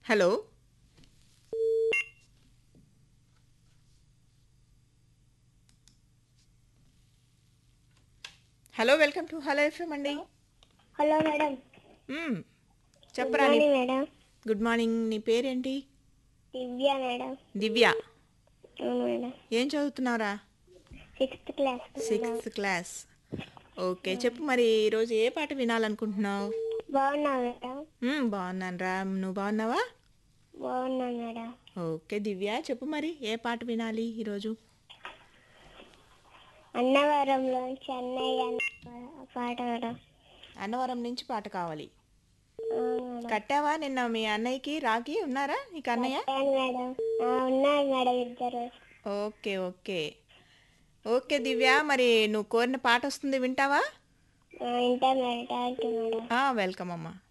Hello hello welcome to hello FM అండి hello madam hmm. చెప్పరా నీ మార్నింగ్ మేడం గుడ్ మార్నింగ్ నీ పేరేంటి దివ్య మేడం దివ్య అవును మేడం ఏం చదువుతున్నారా sixth class sixth class okay చెప్పు మరి ఈరోజు ఏ పాట వినాలనుకుంటున్నావు బాగున్నా మేడం మ్మ్, బాగున్నాను రా నువ్వు బాగున్నావా బాగున్నా మేడం ఓకే దివ్య చెప్పు మరి ఏ పాట వినాలి ఈరోజు అన్నవరంలో చెన్నై అన్న పాట మేడం అన్నవరం నుంచి పాట కావాలి అవును మేడం కట్టావా నిన్న మీ అన్నయ్యకి రాకి ఉన్నారా నీకు అన్నయ్య అవును మేడం ఆ, ఉన్నారు మేడం ఇద్దరు ఓకే ఓకే ఓకే దివ్య మరి నువ్వు కోరిన పాట వస్తుంది వింటావా ఆ, ఇంటా madam thank you madam welcome అమ్మా